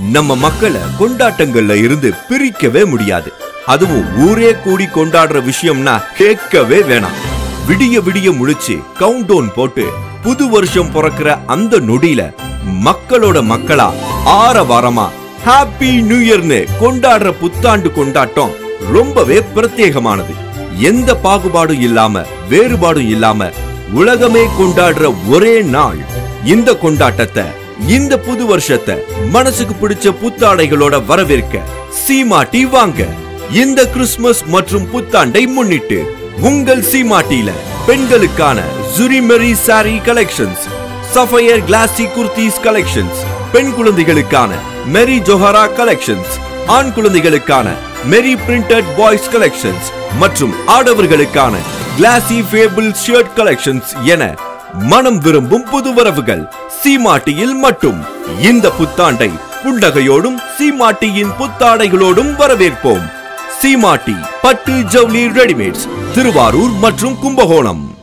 நம்ம மக்களை கொண்டாட்டங்கள்ல இருந்து பிரிக்கவே முடியாது அதுவும் ஊரே கூடி கொண்டாடுற விஷயம்னா கேட்கவே வேணாம் விடிய விடிய முழிச்சு கவுண்ட் டவுன் போட்டு புது வருஷம் பிறக்கிற அந்த நொடியில மக்களோட மக்களா ஆரவாரமா ஹாப்பி நியூ இயர்னு கொண்டாடுற புத்தாண்டு கொண்டாட்டம் ரொம்பவே பிரத்யேகமானது எந்த பாகுபாடும் இல்லாம வேறுபாடும் இல்லாம உலகமே கொண்டாடுற ஒரே நாள் இந்த கொண்டாட்டத்தை இந்த புது வருஷத்தை மனசுக்கு பிடிச்ச புத்தாடைகளோட வரவேற்க சீமாட்டி வாங்க இந்த கிறிஸ்துமஸ் மற்றும் புத்தாண்டை முன்னிட்டு உங்கள் சீமாட்டியில பெண்களுக்கான ஜுரிமெரி sari collections sapphire classy kurtis collections பெண் குழந்தைகளுக்கான மெரி ஜொஹரா கலெக்ஷன்ஸ் ஆண் குழந்தைகளுக்கான மெரி பிரிண்டட் பாய்ஸ் கலெக்ஷன்ஸ் மற்றும் ஆடவர்களுக்கான கிளாசி ஃபேபிள் ஷர்ட் கலெக்ஷன்ஸ் என மனம் விரும்பும் புதுவரவுகள் சீமாட்டியில் மட்டும் இந்த புத்தாண்டை புன்னகையோடும் சீமாட்டியின் புத்தாடைகளோடும் வரவேற்போம் சீமாட்டி பட்டு ஜவுளி ரெடிமேட்ஸ் திருவாரூர் மற்றும் கும்பகோணம்